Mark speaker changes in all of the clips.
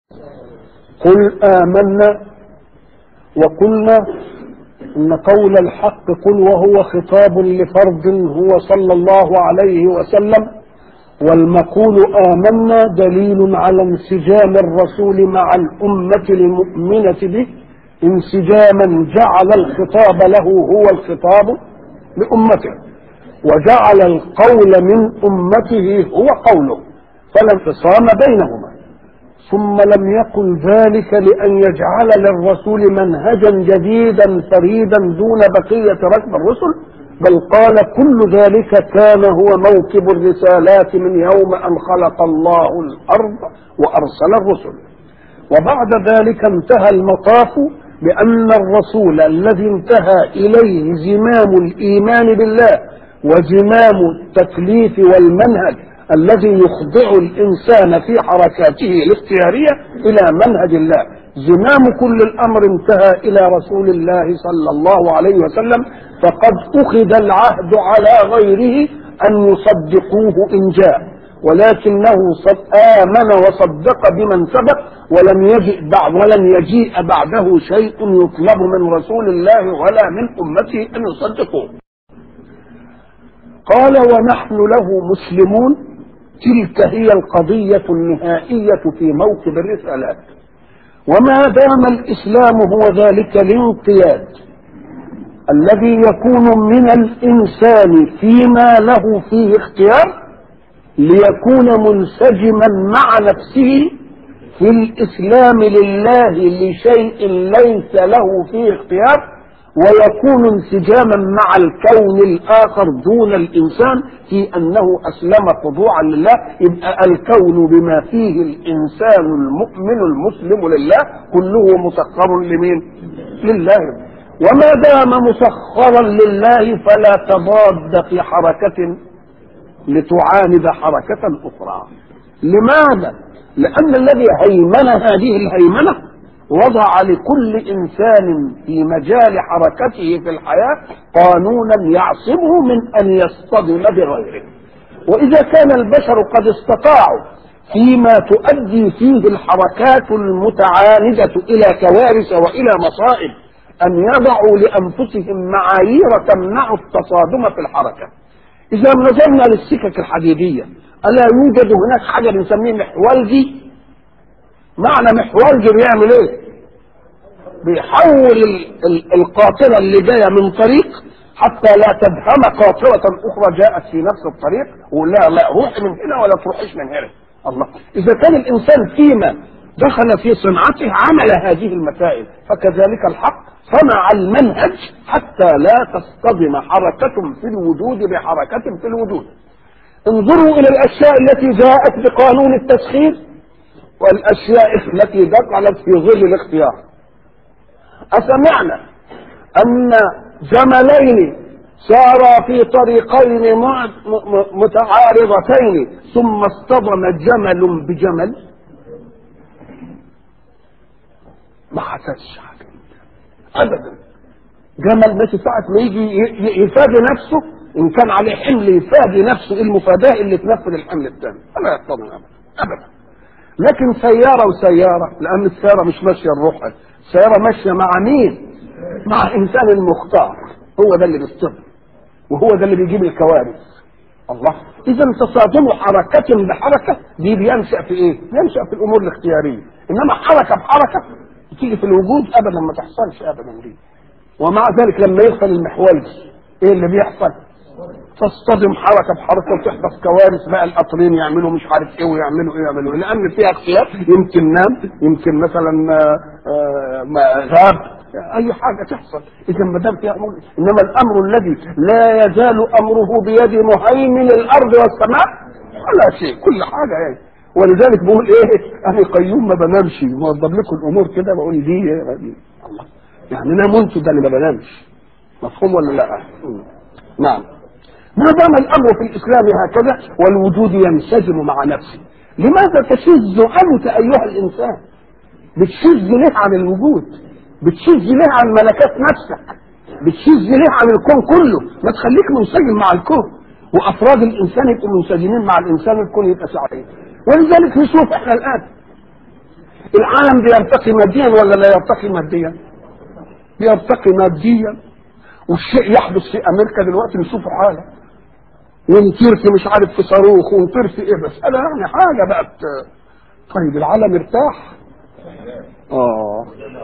Speaker 1: قل آمنا وقلنا إن قول الحق قل وهو خطاب لفرد هو صلى الله عليه وسلم والمقول آمنا دليل على انسجام الرسول مع الأمة المؤمنة به انسجاما جعل الخطاب له هو الخطاب لأمته وجعل القول من أمته هو قوله فلا انفصام بينهما ثم لم يقل ذلك لأن يجعل للرسول منهجا جديدا فريدا دون بقية ركب الرسل بل قال كل ذلك كان هو موكب الرسالات من يوم أن خلق الله الأرض وأرسل الرسل وبعد ذلك انتهى المطاف بأن الرسول الذي انتهى إليه زمام الإيمان بالله وزمام التكليف والمنهج الذي يخضع الإنسان في حركاته الاختيارية إلى منهج الله زمام كل الأمر انتهى إلى رسول الله صلى الله عليه وسلم فقد أخذ العهد على غيره أن يصدقوه إن جاء ولكنه آمن وصدق بمن سبق ولم يجئ بعد ولن يجيء بعده شيء يطلب من رسول الله ولا من أمته أن يصدقوه قال ونحن له مسلمون تلك هي القضية النهائية في موكب الرسالات وما دام الإسلام هو ذلك الانقياد الذي يكون من الإنسان فيما له فيه اختيار ليكون منسجما مع نفسه في الإسلام لله لشيء ليس له فيه اختيار ويكون انسجاما مع الكون الاخر دون الانسان في انه اسلم خضوعا لله يبقى الكون بما فيه الانسان المؤمن المسلم لله كله مسخر لمين؟ لله وما دام مسخرا لله فلا تضاد في حركة لتعاند حركة أخرى لماذا؟ لأن الذي هيمن هذه الهيمنة وضع لكل انسان في مجال حركته في الحياه قانونا يعصمه من ان يصطدم بغيره واذا كان البشر قد استطاعوا فيما تؤدي فيه الحركات المتعانده الى كوارث والى مصائب ان يضعوا لانفسهم معايير تمنع التصادم في الحركه اذا نظرنا للسكك الحديديه الا يوجد هناك حاجه بنسميه محولجي معنى محورجي بيعمل ايه بيحول القاطرة اللي جاية من طريق حتى لا تفهم قاطرة أخرى جاءت في نفس الطريق ويقول لها لا روحي من هنا ولا تروحيش من هنا الله إذا كان الإنسان فيما دخل في صنعته عمل هذه المسائل فكذلك الحق صنع المنهج حتى لا تصطدم حركة في الوجود بحركة في الوجود انظروا إلى الأشياء التي جاءت بقانون التسخير والاشياء التي دخلت في ظل الاختيار اسمعنا ان جملين سارا في طريقين متعارضتين ثم اصطدم جمل بجمل ما حصلش حاجه ابدا جمل ماشي ساعة ما يجي يفادي نفسه ان كان عليه حمل يفادي نفسه المفاداه اللي تنفذ الحمل الثاني فلا يصطدم ابدا ابدا لكن سيارة وسيارة لأن السيارة مش ماشية الروح السيارة ماشية مع مين؟ مع إنسان المختار هو ده اللي بيصطدم وهو ده اللي بيجيب الكوارث الله إذا تصادم حركة بحركة دي بينشأ في إيه؟ بينشأ في الأمور الاختيارية إنما حركة بحركة تيجي في الوجود أبدا ما تحصلش أبدا دي ومع ذلك لما يدخل المحولج إيه اللي بيحصل؟ تصطدم حركه بحركه وتحدث كوارث بقى القطرين يعملوا مش عارف ايه ويعملوا ايه ويعملوا إيه لان فيها اختيار يمكن نام يمكن مثلا غاب اي حاجه تحصل اذا ما دام فيها امر انما الامر الذي لا يزال امره بيد مهيمن الارض والسماء ولا شيء كل حاجه يعني ولذلك بقول ايه انا قيوم ما بنامش موضب لكم الامور كده بقول دي, دي الله يعني ناموا ده انا ما بنامش مفهوم ولا لا؟ نعم ما دام الامر في الاسلام هكذا والوجود ينسجم مع نفسه لماذا تشذ انت ايها الانسان بتشذ ليه عن الوجود بتشذ ليه عن ملكات نفسك بتشذ ليه عن الكون كله ما تخليك منسجم مع الكون وافراد الانسان يبقوا منسجمين مع الانسان الكون يبقى سعيد ولذلك نشوف احنا الان العالم بيرتقي ماديا ولا لا يرتقي ماديا بيرتقي ماديا والشيء يحدث في امريكا دلوقتي نشوفه حاله ونطير في مش عارف في صاروخ ونطير في ايه بس انا يعني حاجه بقت طيب العالم ارتاح اه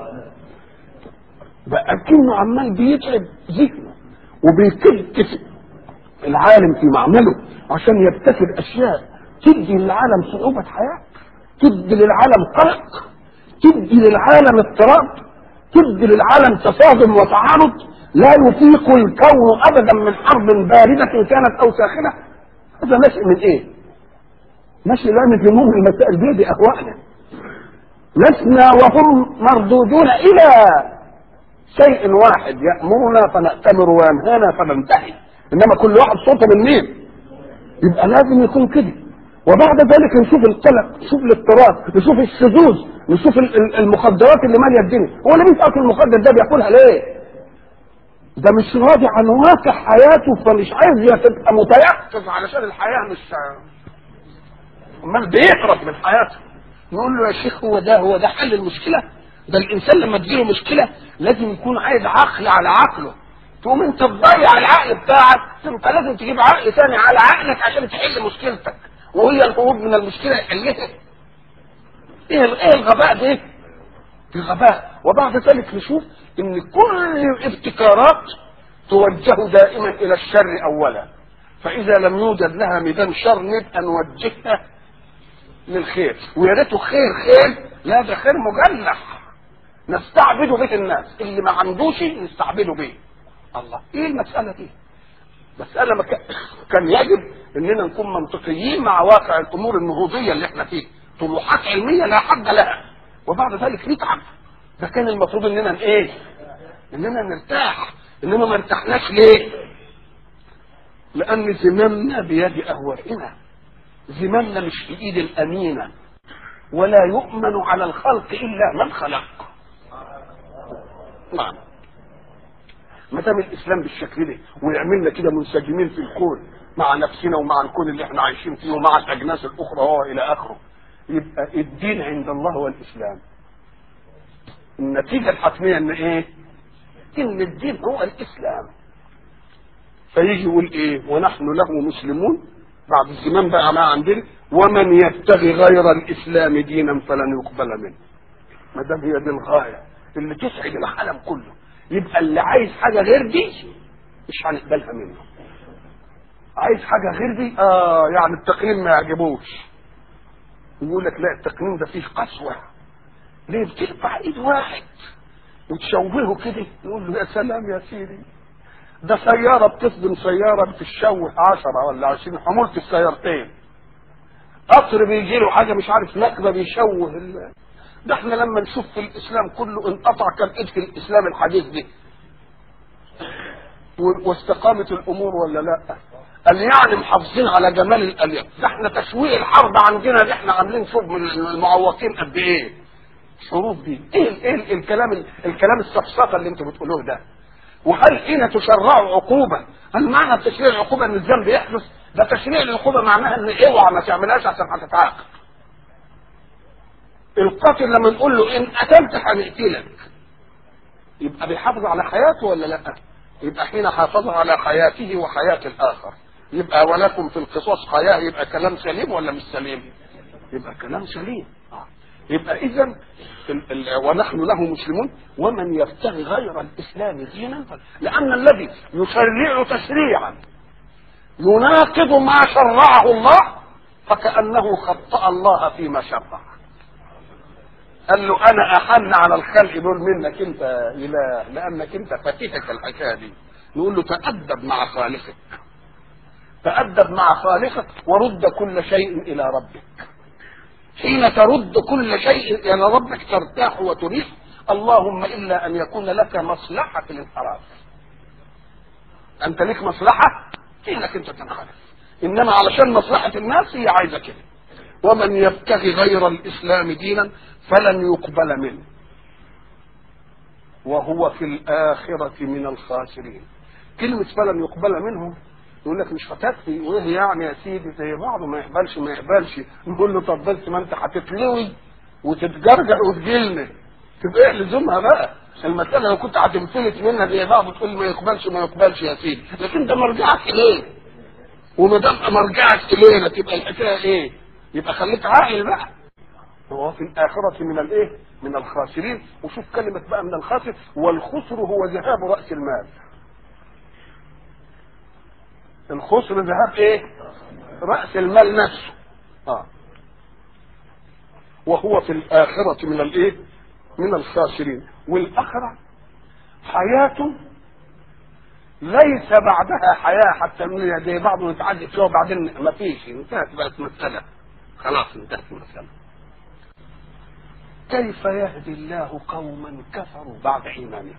Speaker 1: بقى كأنه عمال بيتعب ذهنه وبيكتف العالم في معمله عشان يبتكر اشياء تدي للعالم صعوبة حياة تدي للعالم قلق تدي للعالم اضطراب تدي للعالم تصادم وتعارض لا يفيق الكون ابدا من حرب باردة كانت او ساخنة هذا نشأ من ايه؟ نشأ لان في مهم المسائل دي باهوائنا لسنا وهم مردودون الى شيء واحد يأمرنا فنأتمر وينهانا فننتهي انما كل واحد صوته من مين يبقى لازم يكون كده وبعد ذلك نشوف القلق نشوف الاضطراب نشوف الشذوذ نشوف ال- ال- المخدرات اللي ماليه الدنيا هو اللي بيسأل المخدر ده بياكلها ليه ده مش راضي عن واقع حياته فمش عايز يبقى متيقظ علشان الحياه مش امال بيهرب من حياته نقول له يا شيخ هو ده هو ده حل المشكله ده الانسان لما تجيله مشكله لازم يكون عايز عقل على عقله تقوم انت تضيع العقل بتاعك انت لازم تجيب عقل ثاني على عقلك عشان تحل مشكلتك وهي الهروب من المشكله يحلها ايه ايه الغباء ده الغباء وبعد ذلك نشوف ان كل الابتكارات توجه دائما الى الشر اولا فاذا لم يوجد لها ميدان شر نبقى نوجهها للخير ويا ريته خير خير لا ده خير مجلح نستعبد به الناس اللي ما عندوش نستعبده به الله ايه المساله دي مسألة ما كان- كان يجب اننا نكون منطقيين مع واقع الامور النهوضية اللي احنا فيه طموحات علمية لا حد لها وبعد ذلك نتعب ده كان المفروض اننا ايه اننا نرتاح انما ما ارتحناش ليه لان زمامنا بيد اهوائنا زمامنا مش في ايد الامينة ولا يؤمن على الخلق الا من خلق نعم ما دام الاسلام بالشكل ده ويعملنا كده منسجمين في الكون مع نفسنا ومع الكون اللي احنا عايشين فيه ومع الاجناس الاخرى هو الى اخره يبقى الدين عند الله هو الاسلام النتيجه الحتميه ان ايه ان الدين هو الاسلام فيجي يقول ايه ونحن له مسلمون بعد الزمان بقى ما عندنا ومن يبتغي غير الاسلام دينا فلن يقبل منه ما دام هي دي الغايه اللي تسعد العالم كله يبقى اللي عايز حاجه غير دي مش هنقبلها منه عايز حاجه غير دي اه يعني التقنين ما يعجبوش يقول لك لا التقنين ده فيه قسوه ليه بتقطع ايد واحد وتشوهه كده يقول له يا سلام يا سيدي ده سيارة بتصدم سيارة بتشوه عشرة ولا عشرين حمولة السيارتين قطر بيجي له حاجة مش عارف نكبة بيشوه ال... ده احنا لما نشوف في الاسلام كله انقطع كم ايد في الاسلام الحديث دي و- واستقامت الامور ولا لا قال يعني محافظين على جمال الالياف ده احنا تشويه الحرب عندنا اللي احنا عاملين شوف من المعوقين قد ايه حروب دي ايه ال- ايه ال- الكلام ال- الكلام السفسطه اللي انتوا بتقولوه ده وهل حين تشرع عقوبه هل معنى تشريع العقوبه ان الذنب يحدث ده تشريع العقوبه معناها ان اوعى ما تعملهاش عشان هتتعاقب القاتل لما نقول له ان قتلت هنقتلك يبقى بيحافظ على حياته ولا لا يبقى حين حافظ على حياته وحياة الآخر يبقى ولكم في القصاص حياة يبقى كلام سليم ولا مش سليم يبقى كلام سليم آه. يبقى إذا ال- ال- ونحن له مسلمون ومن يبتغي غير الإسلام دينا ف- لأن الذي يشرع تشريعا يناقض ما شرعه الله فكأنه خطأ الله فيما شرع قال له انا احن على الخلق دول منك انت يا اله لانك انت فاتتك الحكايه دي نقول له تادب مع خالقك تادب مع خالقك ورد كل شيء الى ربك حين ترد كل شيء الى ربك ترتاح وتريح اللهم الا ان يكون لك مصلحه في الانحراف انت لك مصلحه انك انت تنحرف انما علشان مصلحه الناس هي عايزه كده ومن يبتغي غير الاسلام دينا فلن يقبل منه وهو في الآخرة من الخاسرين كلمة فلن يقبل منه يقول لك مش هتكفي وايه يعني يا سيدي زي بعضه ما يقبلش ما يقبلش نقول له طب بس ما انت هتتلوي وتتجرجع وتجيلنا تبقى ايه لزومها بقى المساله لو كنت هتنفلت منها زي بعض وتقول ما يقبلش ما يقبلش يا سيدي لكن ده مرجعك اليه وما دام مرجعك الينا تبقى الحكايه ايه؟ يبقى خليك عاقل بقى هو في الآخرة من الإيه؟ من الخاسرين وشوف كلمة بقى من الخاسر والخسر هو ذهاب رأس المال الخسر ذهاب إيه؟ رأس المال نفسه آه. وهو في الآخرة من الإيه؟ من الخاسرين والآخرة حياة ليس بعدها حياة حتى من زي بعض نتعدي فيها وبعدين ما فيش انتهت بقت مسألة خلاص انتهت المسألة كيف يهدي الله قوما كفروا بعد ايمانهم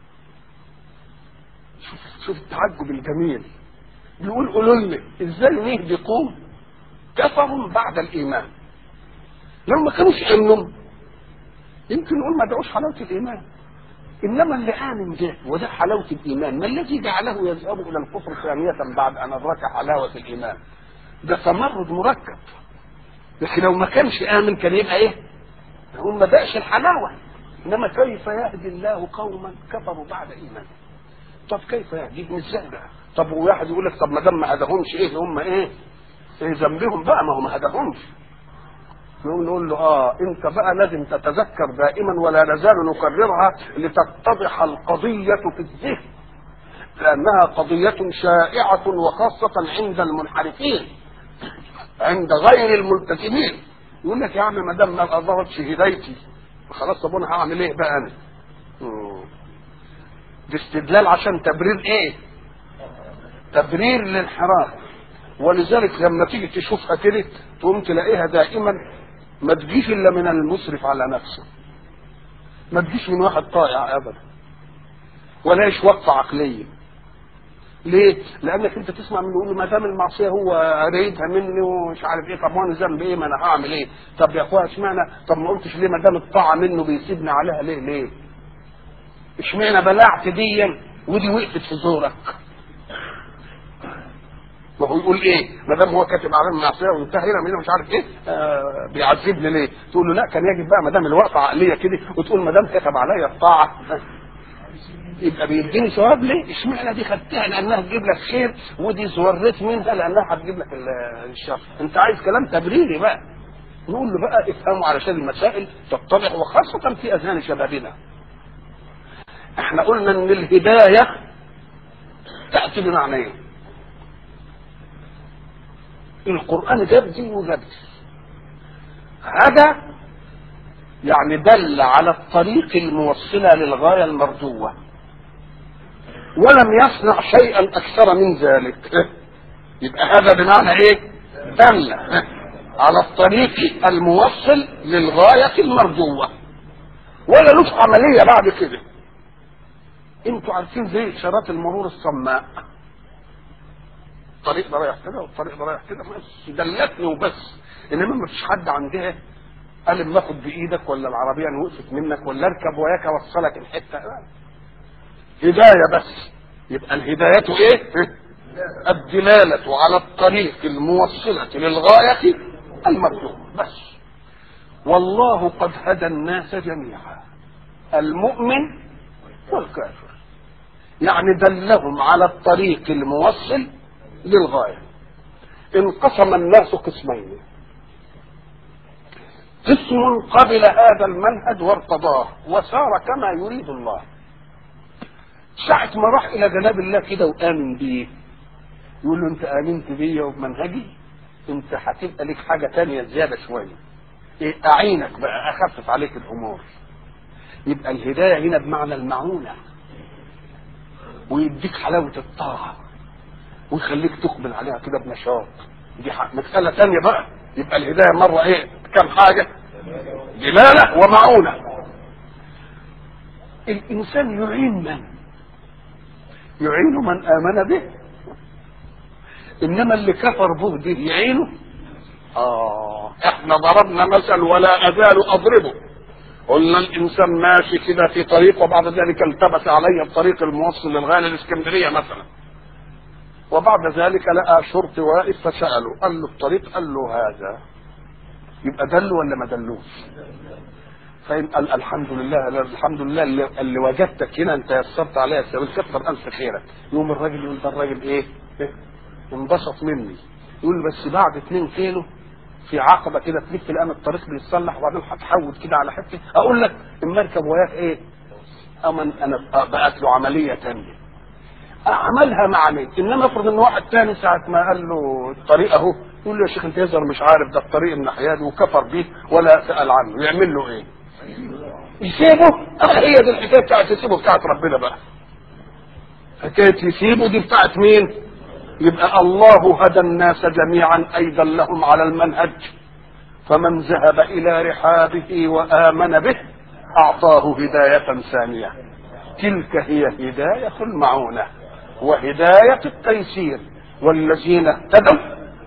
Speaker 1: شوف شوف التعجب الجميل بيقول قولوا لنا ازاي نهدي قوم كفروا بعد الايمان لو ما كانوش امنوا يمكن نقول ما دعوش حلاوه الايمان انما اللي امن ده وده حلاوه الايمان ما الذي جعله يذهب الى الكفر ثانيه بعد ان ادرك حلاوه الايمان ده تمرد مركب لكن لو ما كانش امن كان يبقى ايه هم ما دقش الحلاوه انما كيف يهدي الله قوما كفروا بعد ايمان طب كيف يهديهم ازاي بقى طب وواحد يقول لك طب ما دام ما هداهمش ايه هم ايه ايه ذنبهم بقى ما هو ما هداهمش نقول نقول له اه انت بقى لازم تتذكر دائما ولا نزال نكررها لتتضح القضيه في الذهن لانها قضيه شائعه وخاصه عند المنحرفين عند غير الملتزمين يقول لك يا عم ما دام ما اظهرتش هدايتي خلاص طب انا هعمل ايه بقى انا؟ ده استدلال عشان تبرير ايه؟ تبرير الانحراف ولذلك لما تيجي تشوفها كده تقوم تلاقيها دائما ما تجيش الا من المسرف على نفسه ما تجيش من واحد طائع ابدا ولا وقفه عقليه ليه؟ لانك انت تسمع منه يقول له ما دام المعصيه هو رايدها مني ومش عارف ايه طب وانا ذنب ايه ما انا هعمل ايه؟ طب يا اخويا اشمعنى طب ما قلتش ليه ما دام الطاعه منه بيسيبني عليها ليه ليه؟ اشمعنى بلعت دي ودي وقفت في زورك؟ ما هو يقول ايه؟ ما دام هو كاتب على المعصيه وانتهى هنا من مش عارف ايه آه بيعذبني ليه؟ تقول له لا كان يجب بقى ما دام الوقفه عقليه كده وتقول ما دام كتب عليا الطاعه يبقى بيديني ثواب ليه؟ اشمعنى دي خدتها لانها تجيب لك خير ودي زورت منها لانها هتجيب لك الشر، انت عايز كلام تبريري بقى. نقول له بقى افهموا علشان المسائل تتضح وخاصة في اذهان شبابنا. احنا قلنا ان الهداية تأتي بمعنيين. القرآن جاب دي وجاب دي. هذا يعني دل على الطريق الموصلة للغاية المرجوة ولم يصنع شيئا اكثر من ذلك يبقى هذا بمعنى ايه دل على الطريق الموصل للغاية المرجوة ولا له عملية بعد كده انتوا عارفين زي اشارات المرور الصماء الطريق ده رايح كده والطريق ده رايح كده بس دلتني وبس انما ما فيش حد عندها قال ما اخد بايدك ولا العربيه ان وقفت منك ولا اركب وياك اوصلك الحته هدايه بس يبقى الهدايه ايه؟ الدلاله على الطريق الموصله للغايه المرجوه بس والله قد هدى الناس جميعا المؤمن والكافر يعني دلهم على الطريق الموصل للغايه انقسم الناس قسمين قسم قبل هذا المنهج وارتضاه وسار كما يريد الله ساعة ما راح إلى جناب الله كده وآمن بيه يقول له أنت آمنت بيا وبمنهجي أنت هتبقى لك حاجة تانية زيادة شوية إيه أعينك بقى أخفف عليك الأمور يبقى الهداية هنا بمعنى المعونة ويديك حلاوة الطاعة ويخليك تقبل عليها كده بنشاط دي مسألة تانية بقى يبقى الهداية مرة إيه كم حاجة دلالة ومعونة الإنسان يعين من يعين من آمن به إنما اللي كفر به دي يعينه آه إحنا ضربنا مثل ولا أزال أضربه قلنا الإنسان ماشي كده في طريق وبعد ذلك التبس عليه الطريق الموصل للغاية الإسكندرية مثلا وبعد ذلك لقى شرطي واقف فسأله قال له الطريق قال له هذا يبقى دلوا ولا ما دلوش فإن قال الحمد لله الحمد لله اللي, اللي وجدتك هنا انت يسرت عليا السبيل كثر الف خيرك يقوم الراجل يقول ده الراجل ايه؟ إيه؟ انبسط مني يقول بس بعد 2 كيلو في عقبه كده تلف الان الطريق بيتصلح وبعدين هتحود كده على حته اقول لك المركب وياك ايه؟ امن انا بقت له عمليه ثانيه عملها مع مين؟ انما افرض ان واحد تاني ساعه ما قال له الطريق اهو يقول له يا شيخ انت يظهر مش عارف ده الطريق الناحيه دي وكفر بيه ولا سال عنه يعمل له ايه؟ يسيبه اه هي دي الحكايه بتاعت يسيبه بتاعت ربنا بقى حكايه يسيبه دي بتاعت مين؟ يبقى الله هدى الناس جميعا اي دلهم على المنهج فمن ذهب الى رحابه وامن به اعطاه هدايه ثانيه تلك هي هدايه المعونه وهدايه التيسير والذين اهتدوا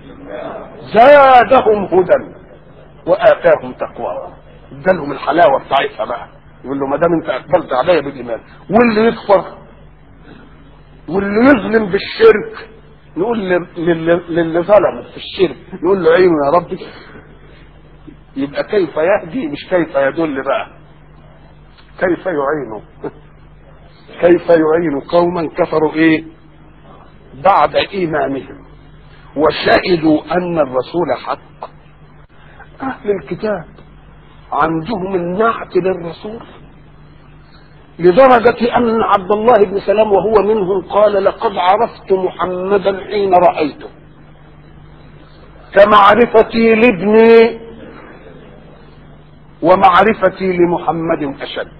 Speaker 1: زادهم هدى واتاهم تقواهم ادالهم الحلاوه بتاعتها بقى يقول له ما دام انت اقبلت عليا بالايمان واللي يكفر واللي يظلم بالشرك نقول للي ظلم في الشرك نقول له عينه يا ربي يبقى كيف يهدي مش كيف يدل بقى كيف يعينه كيف يعين قوما كفروا ايه بعد ايمانهم وشهدوا ان الرسول حق اهل الكتاب عندهم النعت للرسول لدرجة أن عبد الله بن سلام وهو منهم قال لقد عرفت محمدا حين رأيته كمعرفتي لابني ومعرفتي لمحمد أشد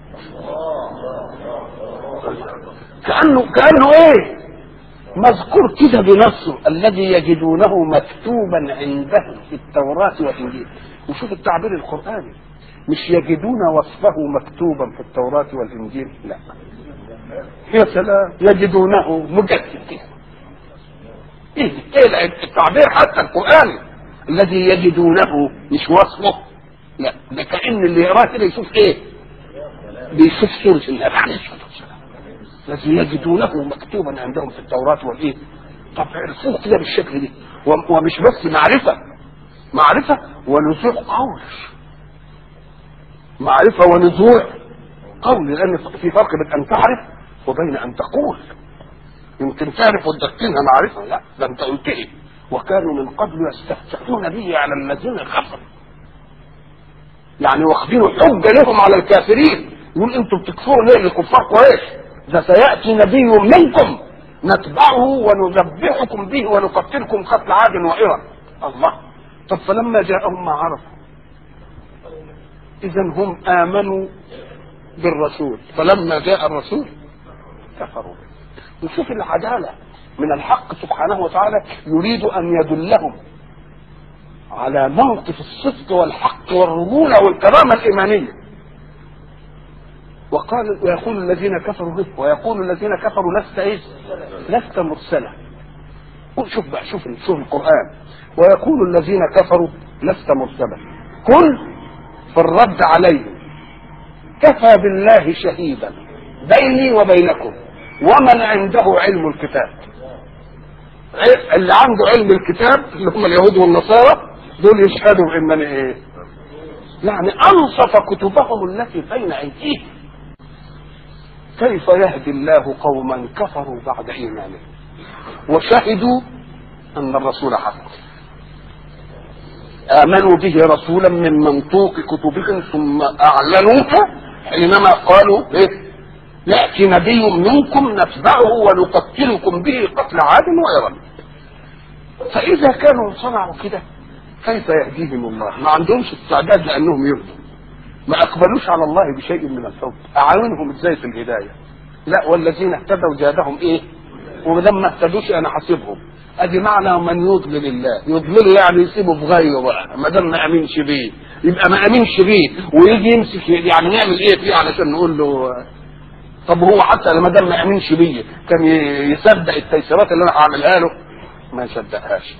Speaker 1: كأنه كأنه إيه مذكور كده بنصه الذي يجدونه مكتوبا عندهم في التوراة والإنجيل وشوف التعبير القرآني مش يجدون وصفه مكتوبا في التوراة والإنجيل لا يا سلام يجدونه مجدد ايه ايه التعبير حتى القرآني الذي يجدونه مش وصفه لا ده كأن اللي يقراه كده يشوف ايه بيشوف سورة النبي عليه الصلاة والسلام الذي يجدونه مكتوبا عندهم في التوراة والإيه طب عرفوه كده بالشكل ده ومش بس معرفة معرفة ونزوع قول معرفة ونزوع قول لأن في فرق بين أن تعرف وبين أن تقول يمكن تعرف وتدكنها معرفة لا ده أنت قلتها وكانوا من قبل يستفتحون به على الذين كفروا يعني واخدين حجة لهم على الكافرين يقول انتم بتكفروا ليه الكفار قريش ده سيأتي نبي منكم نتبعه ونذبحكم به ونقتلكم قتل عاد وإرم الله طب فلما جاءهم ما عرفوا إذا هم آمنوا بالرسول فلما جاء الرسول كفروا وشوف العدالة من الحق سبحانه وتعالى يريد أن يدلهم على موقف الصدق والحق والرجولة والكرامة الإيمانية وقال ويقول الذين كفروا به ويقول الذين كفروا لست ايه؟ لست مرسلا شوف بقى شوف شوف القرآن ويقول الذين كفروا لست مرسلا قل في الرد عليهم كفى بالله شهيدا بيني وبينكم ومن عنده علم الكتاب اللي عنده علم الكتاب اللي هم اليهود والنصارى دول يشهدوا بانني ايه يعني انصف كتبهم التي بين ايديهم كيف يهدي الله قوما كفروا بعد ايمانهم وشهدوا ان الرسول حق امنوا به رسولا من منطوق كتبهم ثم اعلنوه حينما قالوا ايه ياتي نبي منكم نتبعه ونقتلكم به قتل عاد وارم فاذا كانوا صنعوا كده كيف يهديهم الله ما عندهمش استعداد لانهم يهدوا ما اقبلوش على الله بشيء من الحب اعاونهم ازاي في الهدايه لا والذين اهتدوا زادهم ايه ولما اهتدوش انا حاسبهم ادي معنى من يضلل الله يضلل يعني يسيبه في غيه بقى ما دام ما امنش بيه يبقى ما امنش بيه ويجي يمسك يعني نعمل ايه فيه علشان نقول له طب هو حتى لما دام ما امنش بيه كان يصدق التيسيرات اللي انا هعملها له ما يصدقهاش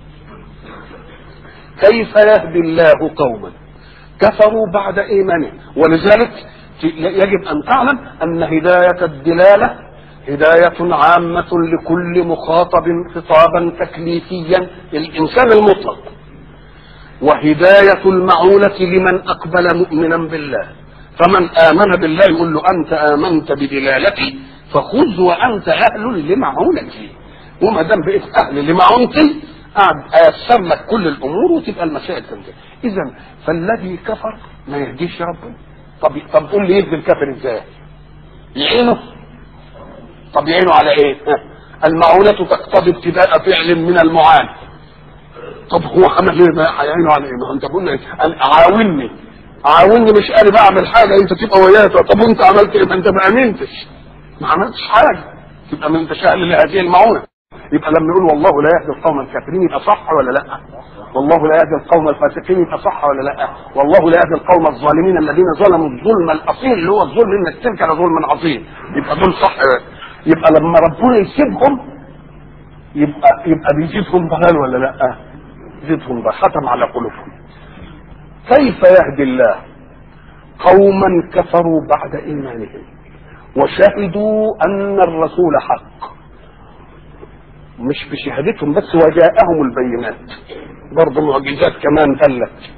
Speaker 1: كيف يهدي الله قوما كفروا بعد ايمانهم ولذلك يجب ان تعلم ان هدايه الدلاله هدايه عامه لكل مخاطب خطابا تكليفيا الانسان المطلق وهداية المعونة لمن أقبل مؤمنا بالله فمن آمن بالله يقول له أنت آمنت بدلالتي فخذ وأنت أهل لمعونتي وما دام بقيت أهل لمعونتي قاعد أيسر لك كل الأمور وتبقى المسائل تنتهي إذا فالذي كفر ما يهديش ربنا طب طب قول لي يهدي الكافر إزاي؟ يعينه طب يعينه على إيه؟ ها. المعونة تقتضي ابتداء فعل من المعان طب هو عمل ايه بقى هيعينه على ايه ما هو انت قلنا عاوني عاوني مش قادر بعمل حاجه انت تبقى ويايا طب وانت عملت ايه ما انت ما امنتش ما عملتش حاجه تبقى ما انتش اهل لهذه المعونه يبقى لما يقول والله لا يهدي القوم الكافرين يبقى صح ولا لا والله لا يهدي القوم الفاسقين يبقى صح ولا لا والله لا يهدي القوم الظالمين الذين ظلموا الظلم الاصيل اللي هو الظلم انك تلك ظلم عظيم يبقى دول صح يبقى لما ربنا يسيبهم يبقى يبقى بيزيدهم ضلال ولا لا يزيدهم ضلال ختم على قلوبهم كيف يهدي الله قوما كفروا بعد ايمانهم وشهدوا ان الرسول حق مش بشهادتهم بس وجاءهم البينات برضه معجزات كمان دلت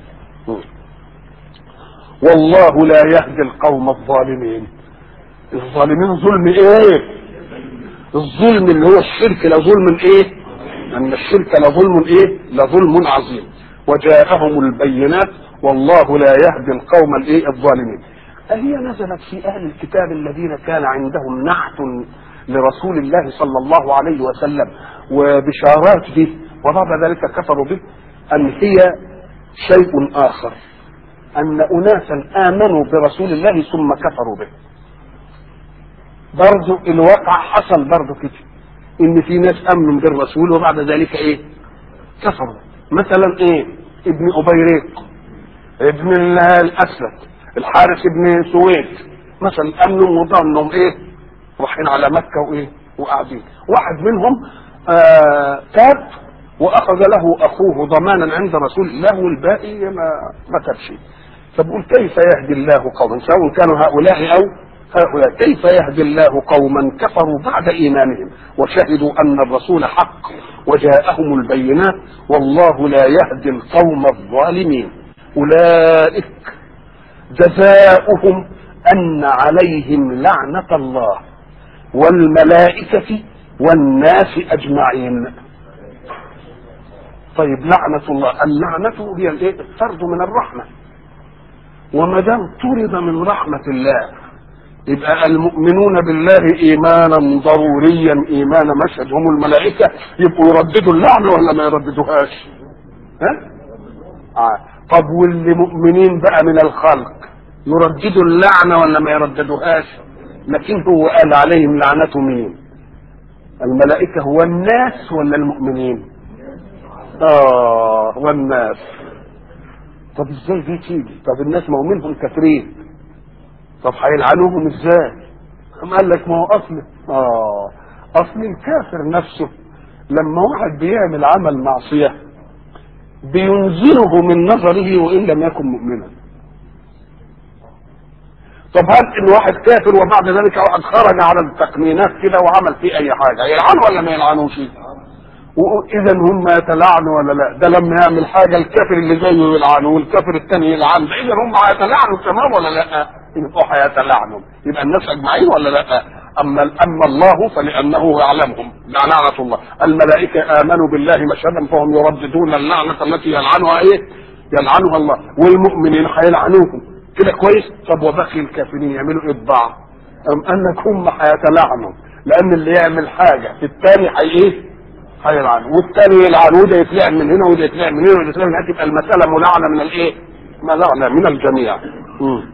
Speaker 1: والله لا يهدي القوم الظالمين الظالمين ظلم ايه الظلم اللي هو الشرك لظلم ايه ان الشرك لظلم ايه لظلم عظيم وجاءهم البينات والله لا يهدي القوم الايه الظالمين هي نزلت في اهل الكتاب الذين كان عندهم نحت لرسول الله صلى الله عليه وسلم وبشارات به وبعد ذلك كفروا به ام هي شيء اخر ان اناسا امنوا برسول الله ثم كفروا به برضو الواقع حصل برضو كده ان في ناس امنوا بالرسول وبعد ذلك ايه كفروا مثلا ايه ابن ابيريق ابن الاسود الحارث ابن سويد مثلا امنوا وظنوا ايه رايحين على مكه وايه وقاعدين واحد منهم آه تاب واخذ له اخوه ضمانا عند رسول الله والباقي ما ما تبشي فبقول كيف يهدي الله قوما سواء كانوا هؤلاء او هؤلاء كيف يهدي الله قوما كفروا بعد ايمانهم وشهدوا ان الرسول حق وجاءهم البينات والله لا يهدي القوم الظالمين اولئك جزاؤهم ان عليهم لعنه الله والملائكه والناس اجمعين طيب لعنه الله اللعنه هي الايه الطرد من الرحمه وما دام طرد من رحمه الله يبقى المؤمنون بالله ايمانا ضروريا ايمانا مشهد هم الملائكه يبقوا يرددوا اللعنه ولا ما يرددوهاش ها آه. طب واللي مؤمنين بقى من الخلق يرددوا اللعنه ولا ما يرددوهاش لكن هو قال عليهم لعنته مين الملائكه هو الناس ولا المؤمنين اه والناس طب ازاي دي تيجي طب الناس ما هو منهم كافرين طب هيلعنوهم ازاي قام قال لك ما هو اصل اه اصل الكافر نفسه لما واحد بيعمل عمل معصيه بينزله من نظره وان لم يكن مؤمنا طب هل ان واحد كافر وبعد ذلك واحد خرج على التقنينات كده وعمل فيه اي حاجه يلعنه ولا ما يلعنوش واذا هم يتلعنوا ولا لا ده لما يعمل حاجه الكافر اللي زيه يلعنه والكافر الثاني يلعنه اذا هم هيتلعنوا تمام ولا لا يبقوا هيتلعنوا يبقى الناس اجمعين ولا لا اما اما الله فلانه يعلمهم لعنه الله الملائكه امنوا بالله مشهدا فهم يرددون اللعنه التي يلعنها ايه يلعنها الله والمؤمنين هيلعنوهم كده كويس طب وبقي الكافرين يعملوا ايه ببعض ام انك هم هيتلعنوا لان اللي يعمل حاجه الثاني هي ايه هيلعن والثاني يلعن وده يتلعن من هنا وده يتلعن من هنا وده يتلعن من هنا تبقى المساله ملعنه من الايه؟ ملعنه من الجميع. مم.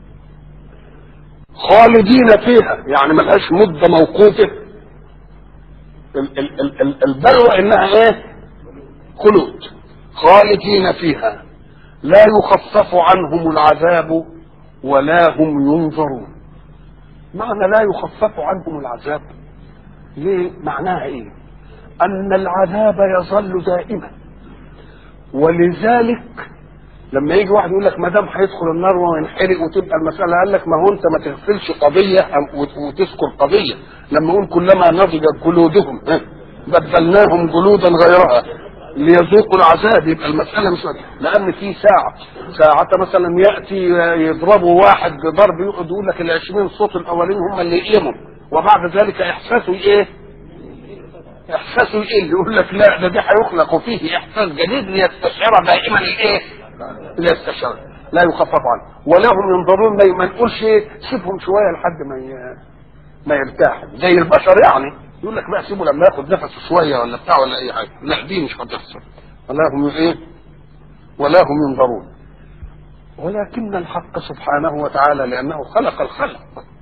Speaker 1: خالدين فيها يعني ملهاش مده موقوفه ال- ال- ال- ال- البلوى انها ايه؟ خلود خالدين فيها لا يخفف عنهم العذاب ولا هم ينظرون معنى لا يخفف عنهم العذاب ليه معناها ايه ان العذاب يظل دائما ولذلك لما يجي واحد يقول لك ما دام هيدخل النار وينحرق وتبقى المساله قال لك ما هو انت ما تغفلش قضيه وتذكر قضيه لما يقول كلما نضجت جلودهم ها، بدلناهم جلودا غيرها ليذوقوا العذاب يبقى المسألة مش لأن في ساعة ساعة مثلا يأتي يضربوا واحد ضرب يقعد يقول لك ال 20 صوت الأولين هم اللي يقيموا وبعد ذلك إحساسه إيه؟ إحساسه يقل يقول لك لا ده دي هيخلق فيه إحساس جديد ليستشعر دائما الإيه؟ ليستشعر لا يخفف عنه ولهم ينظرون ما نقولش إيه؟ سيبهم شوية لحد ما ي... ما يرتاح زي البشر يعني يقول لك بقى سيبه لما ياخد نفسه شويه ولا بتاع ولا اي حاجه لا دي مش هتحصل ولا هم ايه ولا هم ينظرون ولكن الحق سبحانه وتعالى لانه خلق الخلق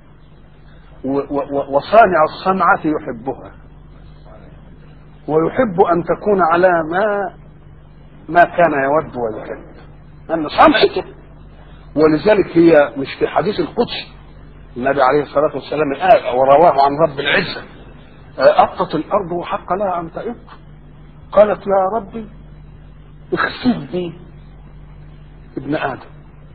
Speaker 1: وصانع الصنعه يحبها ويحب ان تكون على ما ما كان يود ويحب ان صنعته ولذلك هي مش في الحديث القدسي النبي عليه الصلاه والسلام قال ورواه عن رب العزه أطت الأرض وحق لها أن تئط قالت يا ربي اخسف بي ابن آدم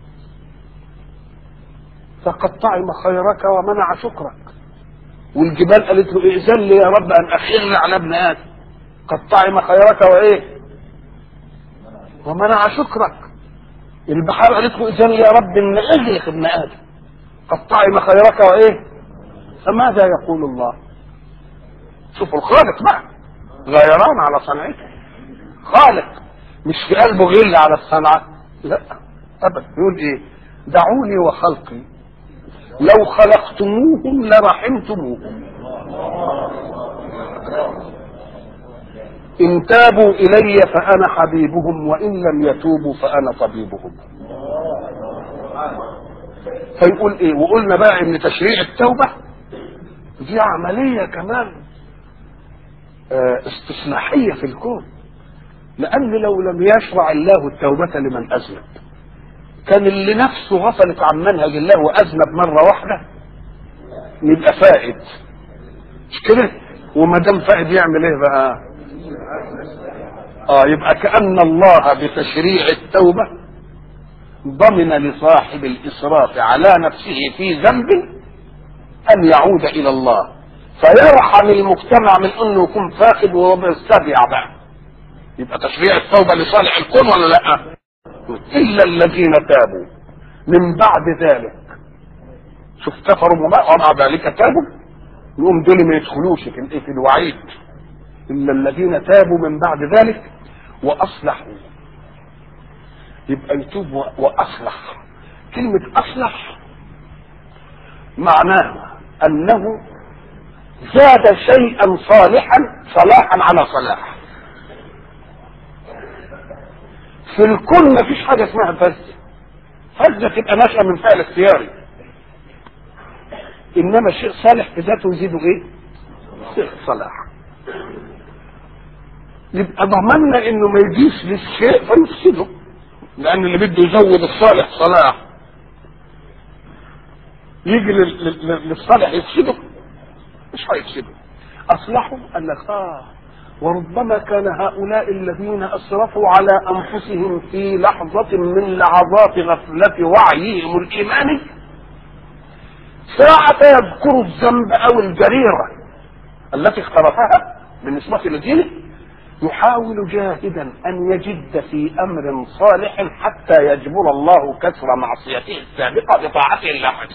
Speaker 1: فقد طعم خيرك ومنع شكرك والجبال قالت له ائذن لي يا رب ان اخير على ابن ادم قد طعم خيرك وايه ومنع شكرك البحار قالت له ائذن لي يا رب ان اغرق ابن ادم قد طعم خيرك وايه فماذا يقول الله شوفوا الخالق بقى غيران على صنعته خالق مش في قلبه غل على الصنعة لا ابدا يقول ايه دعوني وخلقي لو خلقتموهم لرحمتموهم إن تابوا إلي فأنا حبيبهم وإن لم يتوبوا فأنا طبيبهم فيقول إيه وقلنا بقى إن تشريع التوبة دي عملية كمان استصلاحية في الكون لأن لو لم يشرع الله التوبة لمن أذنب كان اللي نفسه غفلت عن منهج الله وأذنب مرة واحدة يبقى فائد مش كده وما دام فائد يعمل ايه بقى اه يبقى كأن الله بتشريع التوبة ضمن لصاحب الإسراف على نفسه في ذنب أن يعود إلى الله فيرحم المجتمع من انه يكون فاقد ويستبيع بقى يبقى تشريع التوبه لصالح الكون ولا لا؟ الا الذين تابوا من بعد ذلك شوف كفروا ومع ذلك تابوا يقوم دول ما يدخلوش في في الوعيد الا الذين تابوا من بعد ذلك واصلحوا يبقى يتوب واصلح كلمه اصلح معناها انه زاد شيئا صالحا صلاحا على صلاح في الكون ما فيش حاجه اسمها فزه فزه تبقى ناشئه من فعل اختياري انما شيء صالح في ذاته يزيده ايه صلاح يبقى ضمننا انه ما يجيش للشيء فيفسده لان اللي بده يزود الصالح صلاح يجي للصالح يفسده مش هيفسدوا اصلحوا قال لك اه وربما كان هؤلاء الذين اسرفوا على انفسهم في لحظه من لحظات غفله وعيهم الايماني ساعة يذكر الذنب او الجريرة التي اقترفها بالنسبة لدينه يحاول جاهدا ان يجد في امر صالح حتى يجبر الله كسر معصيته السابقة بطاعته اللاحقة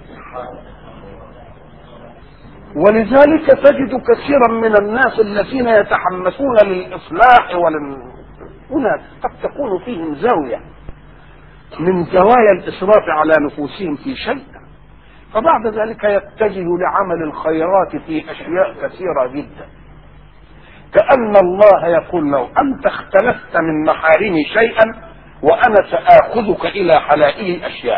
Speaker 1: ولذلك تجد كثيرا من الناس الذين يتحمسون للإصلاح ولل هنا قد تكون فيهم زاوية من زوايا الإسراف على نفوسهم في شيء فبعد ذلك يتجه لعمل الخيرات في أشياء كثيرة جدا كأن الله يقول له أنت اختلفت من محارمي شيئا وأنا سآخذك إلى حلائل أشياء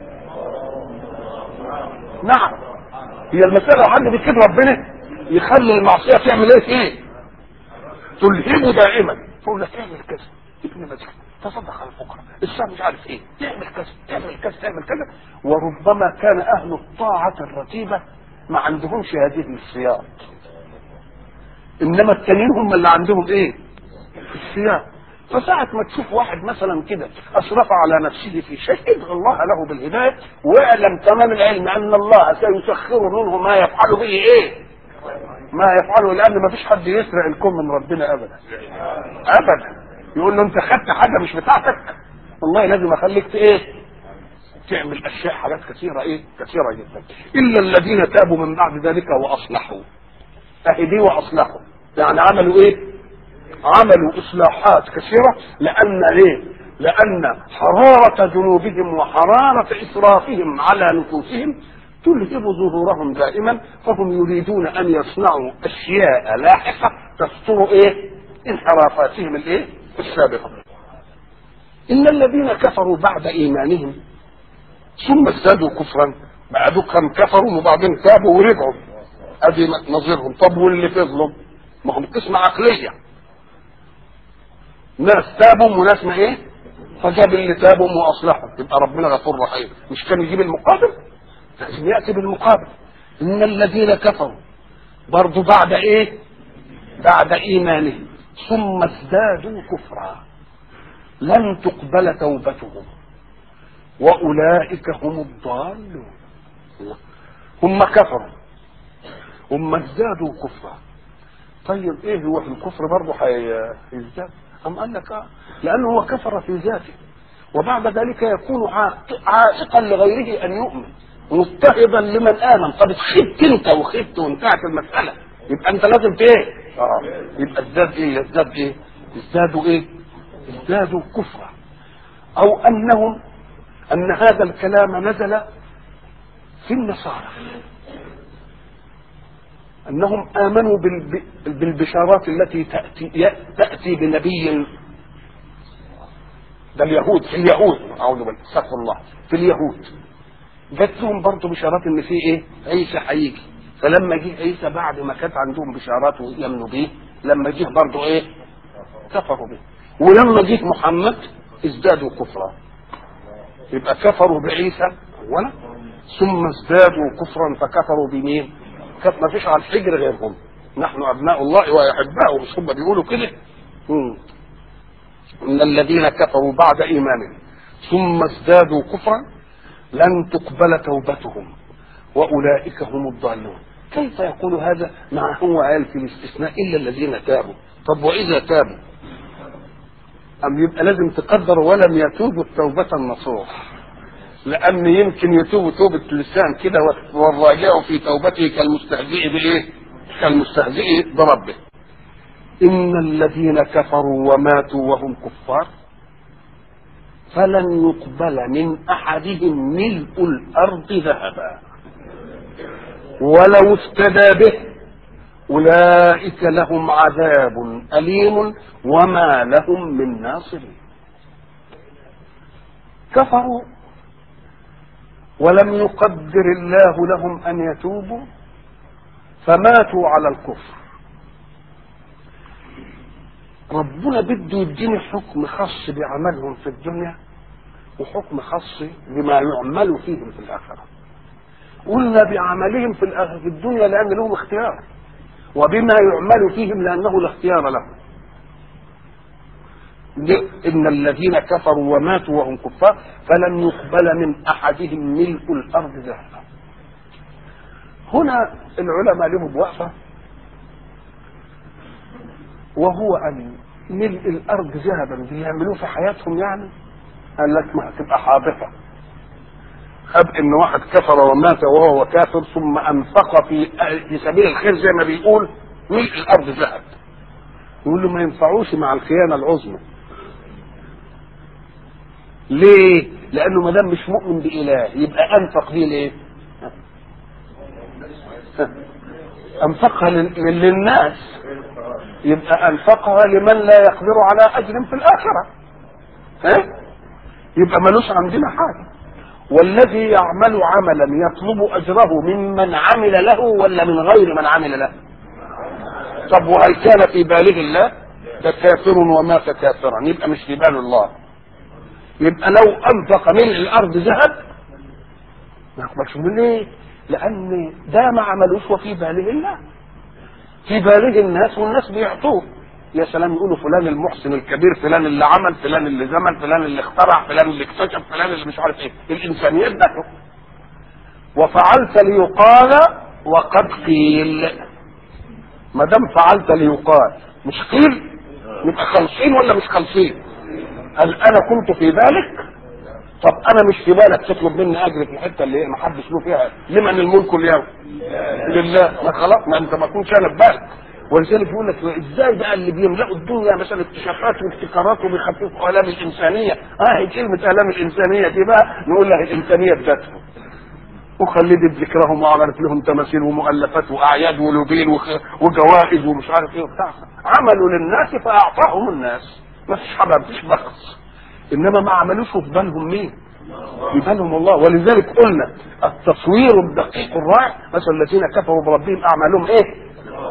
Speaker 1: نعم هي المسألة لو حد بيكيد ربنا يخلي المعصية تعمل ايه ايه تلهمه دائما تقول لك اعمل كذا ابن مسجد تصدق على الفقراء الساعة مش عارف ايه تعمل كذا تعمل كذا تعمل كذا وربما كان اهل الطاعة الرتيبة ما عندهمش هذه السياق انما التانيين هم اللي عندهم ايه السياق فساعة ما تشوف واحد مثلا كده أسرف على نفسه في شيء ادعو الله له بالهداية واعلم تمام العلم أن الله سيسخر منه ما يفعل به إيه؟ ما يفعله لان ما فيش حد يسرق الكون من ربنا ابدا ابدا يقول له انت خدت حاجه مش بتاعتك والله لازم اخليك ايه تعمل اشياء حاجات كثيره ايه كثيره جدا الا الذين تابوا من بعد ذلك واصلحوا اهي دي واصلحوا يعني عملوا ايه عملوا اصلاحات كثيره لان ايه لان حراره ذنوبهم وحراره اسرافهم على نفوسهم تلهب ظهورهم دائما فهم يريدون ان يصنعوا اشياء لاحقه تستر ايه انحرافاتهم الايه السابقه ان الذين كفروا بعد ايمانهم ثم ازدادوا كفرا بعدوا كم كفروا وبعدين تابوا ورجعوا ادي نظيرهم طب واللي فضلوا ما هم قسم عقليه ناس تابوا وناس ما ايه فجاب اللي تابوا واصلحوا يبقى ربنا غفور رحيم مش كان يجيب المقابل لازم ياتي بالمقابل ان الذين كفروا برضو بعد ايه بعد ايمانهم ثم ازدادوا كفرا لن تقبل توبتهم واولئك هم الضالون هم كفروا هم ازدادوا كفرا طيب ايه هو في الكفر برضه هيزداد ام قال لك اه لانه هو كفر في ذاته وبعد ذلك يكون عائقا لغيره ان يؤمن مضطهدا لمن امن طب خبت انت وخبت وانتهت المساله يبقى انت لازم ايه اه يبقى ازداد ايه يزداد ايه ازدادوا ايه ازدادوا كفرا او انهم ان هذا الكلام نزل في النصارى انهم امنوا بالبشارات التي تاتي تاتي بنبي ده اليهود في اليهود اعوذ بالله استغفر الله في اليهود جات لهم برضه بشارات ان في ايه عيسى هيجي فلما جه عيسى بعد ما كانت عندهم بشارات ويمنوا بيه لما جه برضه ايه كفروا به ولما جه محمد ازدادوا كفرا يبقى كفروا بعيسى اولا ثم ازدادوا كفرا فكفروا بمين كانت ما فيش على الحجر غيرهم نحن ابناء الله واحباؤه مش هم بيقولوا كده ان الذين كفروا بعد ايمانهم ثم ازدادوا كفرا لن تقبل توبتهم واولئك هم الضالون كيف يقول هذا مع هو قال في الاستثناء الا الذين تابوا طب واذا تابوا ام يبقى لازم تقدر ولم يتوبوا التوبه النصوح لان يمكن يتوب توبه لسان كده والراجع في توبته كالمستهزئ بايه كالمستهزئ بربه ان الذين كفروا وماتوا وهم كفار فلن يقبل من احدهم ملء الارض ذهبا ولو افتدى به اولئك لهم عذاب اليم وما لهم من ناصرين كفروا ولم يقدر الله لهم ان يتوبوا فماتوا على الكفر ربنا بده يديني حكم خاص بعملهم في الدنيا وحكم خاص بما يعمل فيهم في الاخره قلنا بعملهم في في الدنيا لان لهم اختيار وبما يعمل فيهم لانه لا اختيار لهم ان الذين كفروا وماتوا وهم كفار فلن يقبل من احدهم ملء الارض ذهبا هنا العلماء لهم وقفه وهو ان ملء الارض ذهبا بيعملوه في حياتهم يعني قال لك ما هتبقى حابطه هب ان واحد كفر ومات وهو كافر ثم انفق في في سبيل الخير زي ما بيقول ملء الارض ذهب يقول له ما ينفعوش مع الخيانه العظمى ليه؟ لانه ما دام مش مؤمن باله يبقى انفق دي ليه؟ انفقها للناس يبقى انفقها لمن لا يقدر على اجر في الاخره ها؟ يبقى ملوش عندنا حاجه والذي يعمل عملا يطلب اجره ممن عمل له ولا من غير من عمل له طب وهل كان في باله الله ده كافر ومات كافرا يبقى مش في بال الله يبقى لو انفق من الارض ذهب ما يقبلش من ليه لان ده ما عملوش وفي باله الله في باله الناس والناس بيعطوه يا سلام يقولوا فلان المحسن الكبير فلان اللي عمل فلان اللي زمن فلان اللي اخترع فلان اللي اكتشف فلان اللي مش عارف ايه الانسانيات ده وفعلت ليقال وقد قيل ما دام فعلت ليقال مش قيل نبقى خالصين ولا مش خالصين هل انا كنت في بالك طب انا مش في بالك تطلب مني اجر في الحته اللي ما حدش له فيها لمن الملك اليوم لله ما خلاص ما انت ما تكونش انا في بالك ولذلك يقول لك ازاي بقى اللي بيملأوا الدنيا مثلا اكتشافات وابتكارات وبيخففوا الام الانسانيه اه هي كلمه الام الانسانيه دي بقى نقول لها الانسانيه بذاتهم وخلدت ذكرهم وعملت لهم تماثيل ومؤلفات واعياد ولوبين وخ- وجوائز ومش عارف ايه وبتاع عملوا للناس فاعطاهم الناس ما فيش حاجه ما فيش بخس انما ما عملوش في بالهم مين؟ في بالهم الله ولذلك قلنا التصوير الدقيق الرائع مثلا الذين كفروا بربهم اعمالهم ايه؟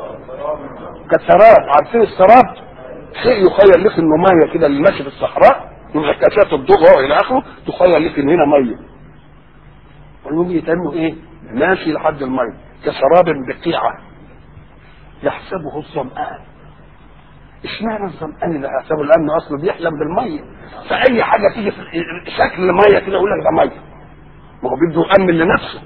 Speaker 1: كسراب عارفين السراب شيء يخيل لك انه ميه كده اللي ماشي في الصحراء من انعكاسات الضوء وهو الى اخره تخيل لك ان هنا ميه ويجي يتنوا ايه؟ ماشي لحد الميه كسراب بقيعه يحسبه الظمآن اشمعنى الظمآن اللي هيحسبه لانه اصله بيحلم بالميه فاي حاجه تيجي في شكل الميه كده يقول لك ده ميه ما هو بده يامن لنفسه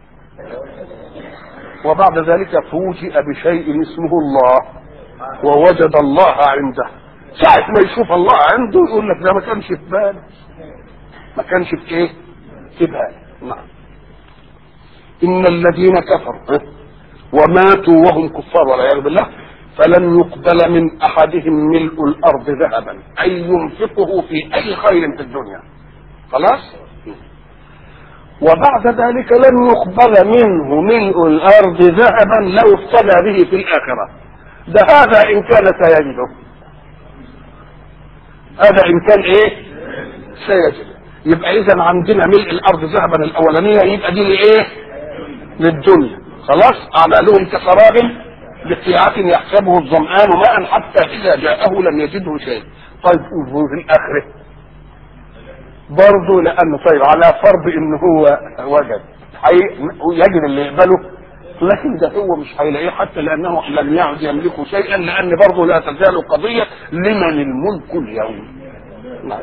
Speaker 1: وبعد ذلك فوجئ بشيء اسمه الله ووجد الله عنده ساعة ما يشوف الله عنده يقول لك ده ما كانش في باله ما كانش في ايه؟ في باله نعم إن الذين كفروا وماتوا وهم كفار والعياذ بالله فلن يقبل من أحدهم ملء الأرض ذهبا أي ينفقه في أي خير في الدنيا خلاص وبعد ذلك لن يقبل منه ملء الأرض ذهبا لو افتدى به في الآخرة ده هذا إن كان سيجده هذا إن كان إيه سيجد يبقى إذا عندنا ملء الأرض ذهبا الأولانية يبقى دي لإيه للدنيا خلاص أعمالهم كسراب بقيعة يحسبه الظمآن ماء حتى إذا جاءه لم يجده شيء طيب وفي الآخرة برضه لأنه طيب على فرض إن هو وجد حي... يجد اللي يقبله لكن ده هو مش هيلاقيه حتى لأنه لم يعد يملكه شيئا لأن برضه لا تزال قضية لمن الملك اليوم نعم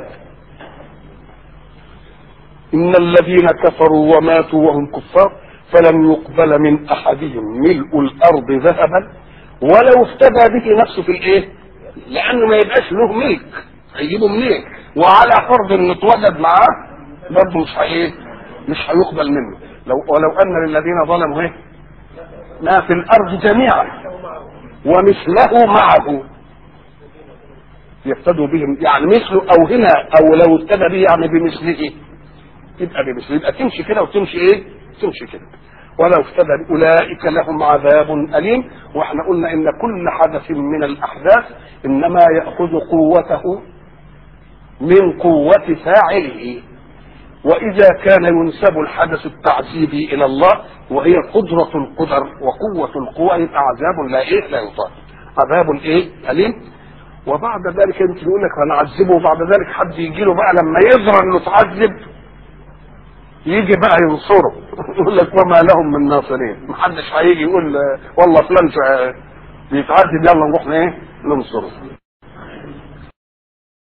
Speaker 1: إن الذين كفروا وماتوا وهم كفار فلن يقبل من أحدهم ملء الأرض ذهبا ولو افتدى به نفسه في الإيه؟ لأنه ما يبقاش له ملك هيجيبه منين؟ وعلى فرض إنه اتوجد معاه برضه مش هي مش هيقبل منه لو ولو أن للذين ظلموا إيه؟ ما في الأرض جميعا ومثله معه يفتدوا بهم يعني مثله أو هنا أو لو ابتدى به يعني بمثله يبقى بمثله يبقى تمشي كده وتمشي إيه؟ تمشي كده ولو افتدى اولئك لهم عذاب اليم واحنا قلنا ان كل حدث من الاحداث انما ياخذ قوته من قوه فاعله واذا كان ينسب الحدث التعذيبي الى الله وهي قدره القدر وقوه القوى يبقى عذاب لا ايه لا يطاق عذاب ايه اليم وبعد ذلك يمكن يقول لك هنعذبه وبعد ذلك حد يجي له بقى لما يظهر انه اتعذب يجي بقى ينصره يقول لك وما لهم من ناصرين محدش هيجي يقول والله فلان بيتعذب يلا نروح ايه ننصره